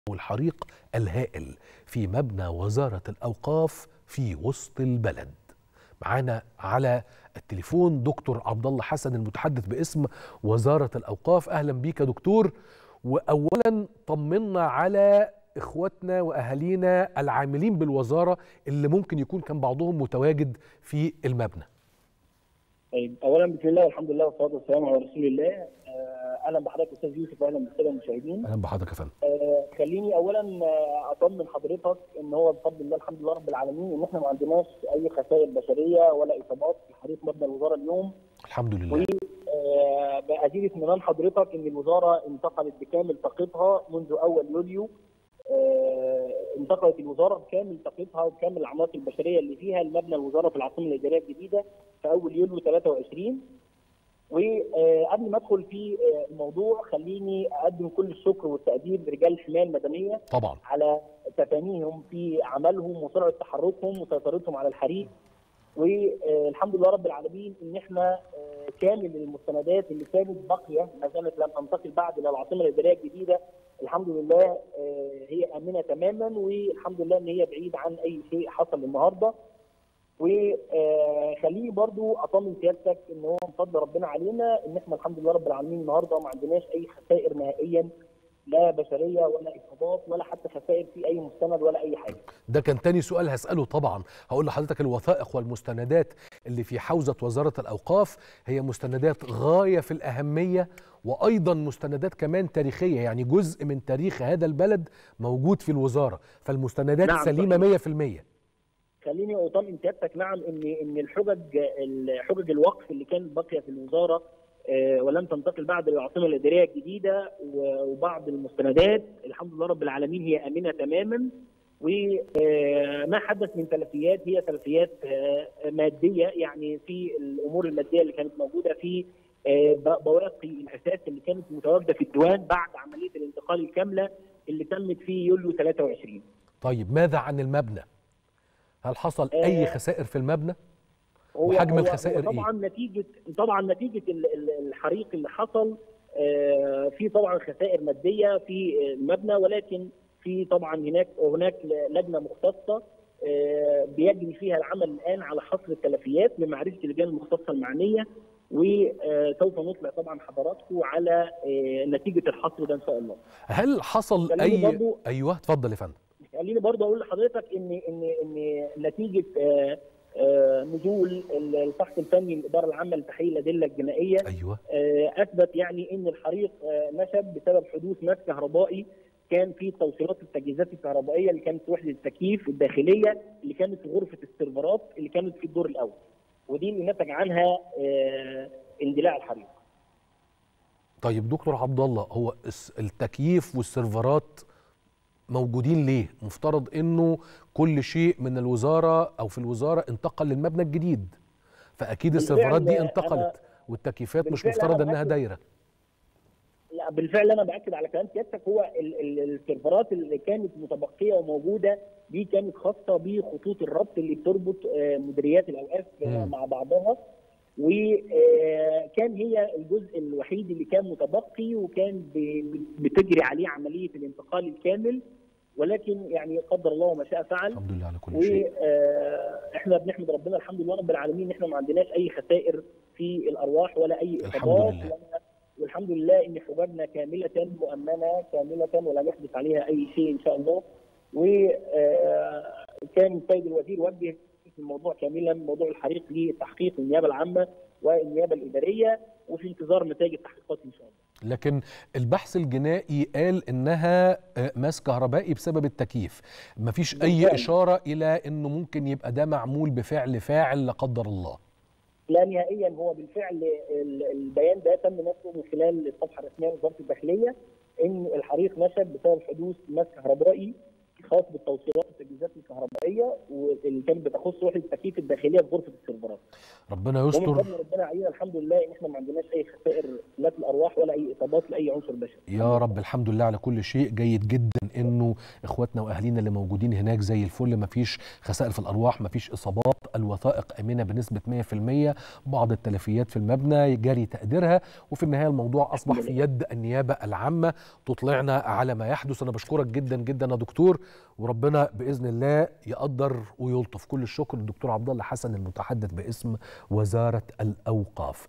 والحريق الهائل في مبنى وزارة الأوقاف في وسط البلد معانا على التليفون دكتور عبد الله حسن المتحدث باسم وزارة الأوقاف أهلا بيك يا دكتور وأولا طمنا على إخواتنا وأهالينا العاملين بالوزارة اللي ممكن يكون كان بعضهم متواجد في المبنى طيب اولا بسم الله والحمد لله والصلاه والسلام على رسول الله آه، اهلا بحضرتك استاذ يوسف واهلا بالساده المشاهدين أهلا بحضرتك يا فندم آه، خليني اولا آه، اطمن حضرتك ان هو بفضل الله الحمد لله رب العالمين ان احنا ما عندناش اي خسائر بشريه ولا اصابات في حريق مبنى الوزاره اليوم الحمد لله آه، بأزيد اطمئنان حضرتك ان الوزاره انتقلت بكامل طاقتها منذ اول يوليو آه، انتقلت الوزاره بكامل طاقتها وبكامل العناصر البشريه اللي فيها لمبنى الوزاره في العاصمه الاداريه الجديده في اول يوليو 23 وقبل ما ادخل في آه، الموضوع خليني اقدم كل الشكر والتقدير لرجال الحمايه المدنيه طبعا على تفانيهم في عملهم وسرعه تحركهم وسيطرتهم على الحريق والحمد لله رب العالمين ان احنا آه، كامل المستندات اللي كانت باقيه ما زالت لم تنتقل بعد الى العاصمه الاداريه الجديده الحمد لله آه، هي امنه تماما والحمد لله ان هي بعيد عن اي شيء حصل النهارده وخليني برضو اطمن سيادتك ان هو من فضل ربنا علينا ان احنا الحمد لله رب العالمين النهارده ما عندناش اي خسائر نهائيا لا بشريه ولا اصابات ولا حتى خسائر في اي مستند ولا اي حاجه. ده كان تاني سؤال هسأله طبعا هقول لحضرتك الوثائق والمستندات اللي في حوزة وزارة الأوقاف هي مستندات غاية في الأهمية وأيضا مستندات كمان تاريخية يعني جزء من تاريخ هذا البلد موجود في الوزارة فالمستندات نعم، سليمة صحيح. 100% خليني اطمن سيادتك نعم ان ان الحجج حجج الوقف اللي كانت باقيه في الوزاره آه، ولم تنتقل بعد العاصمه الاداريه الجديده و- وبعض المستندات الحمد لله رب العالمين هي امنه تماما وما حدث من تلفيات هي تلفيات آه، ماديه يعني في الامور الماديه اللي كانت موجوده في آه، ب- بواقي الاساس اللي كانت متواجده في الديوان بعد عمليه الانتقال الكامله اللي تمت في يوليو 23 طيب ماذا عن المبنى هل حصل أي آه، خسائر في المبنى هو وحجم هو الخسائر هو طبعا نتيجه طبعا نتيجه ال- ال- الحريق اللي حصل آه، في طبعا خسائر ماديه في المبنى ولكن في طبعا هناك هناك لجنه مختصه آه، بيجري فيها العمل الان على حصر التلفيات لمعرفه اللجان المختصه المعنيه وسوف نطلع طبعا حضراتكم على آه، نتيجه الحصر ده ان شاء الله. هل حصل خليني أي برضو- أيوه اتفضل يا فندم خليني برضه اقول لحضرتك ان ان ان نتيجه آه، آه، نزول الفحص الفني للاداره العامه لتحقيق الادله الجنائيه أيوه آه، اثبت يعني ان الحريق آه، نشب بسبب حدوث ماس كهربائي كان في توصيلات التجهيزات الكهربائيه اللي كانت في وحده التكييف الداخليه اللي كانت في غرفه السيرفرات اللي كانت في الدور الاول ودي اللي نتج عنها آه، اندلاع الحريق. طيب دكتور عبد الله هو الس- التكييف والسيرفرات موجودين ليه؟ مفترض انه كل شيء من الوزاره او في الوزاره انتقل للمبنى الجديد فاكيد بالفعل السيرفرات دي أنا- انتقلت والتكييفات مش بالفعل مفترض أنا انها بأكد- دايره لا بالفعل انا باكد على كلام سيادتك هو ال- ال- السيرفرات اللي كانت متبقيه وموجوده دي كانت خاصه بخطوط الربط اللي بتربط آه، مديريات الاوقاف آه، مم. مع بعضها وكان هي الجزء الوحيد اللي كان متبقي وكان ب- ب- بتجري عليه عمليه الانتقال الكامل ولكن يعني قدر الله وما شاء فعل الحمد لله على كل شيء واحنا بنحمد ربنا الحمد لله رب العالمين ان احنا ما عندناش اي خسائر في الارواح ولا اي الحمد اصابات لله. ولا- والحمد لله ان حجاجنا كامله مؤمنه كامله ولم يحدث عليها اي شيء ان شاء الله وكان السيد الوزير وجه في الموضوع كاملا موضوع الحريق لتحقيق النيابه العامه والنيابه الاداريه وفي انتظار نتائج التحقيقات ان شاء الله لكن البحث الجنائي قال انها آه، ماس كهربائي بسبب التكييف مفيش اي بالفعل. اشاره الى انه ممكن يبقى ده معمول بفعل فاعل لا قدر الله لا نهائيا هو بالفعل ال- البيان ده تم نشره من خلال الصفحه الرسميه لوزاره الداخليه ان الحريق نشب بسبب حدوث ماس كهربائي خاص بالتوصيلات والتجهيزات الكهربائيه واللي كانت بتخص وحده التكييف الداخليه في غرفه السيرفرات. ربنا ومن يستر فضل ربنا علينا الحمد لله ان احنا ما عندناش اي خسائر لا في الارواح ولا اي اصابات لاي عنصر بشري. يا رب الحمد لله على كل شيء جيد جدا انه اخواتنا واهالينا اللي موجودين هناك زي الفل مفيش خسائر في الارواح مفيش اصابات الوثائق امنه بنسبه 100% بعض التلفيات في المبنى جاري تقديرها وفي النهايه الموضوع اصبح في يد النيابه العامه تطلعنا على ما يحدث انا بشكرك جدا جدا يا دكتور وربنا باذن الله يقدر ويلطف كل الشكر للدكتور عبد الله حسن المتحدث باسم وزاره الاوقاف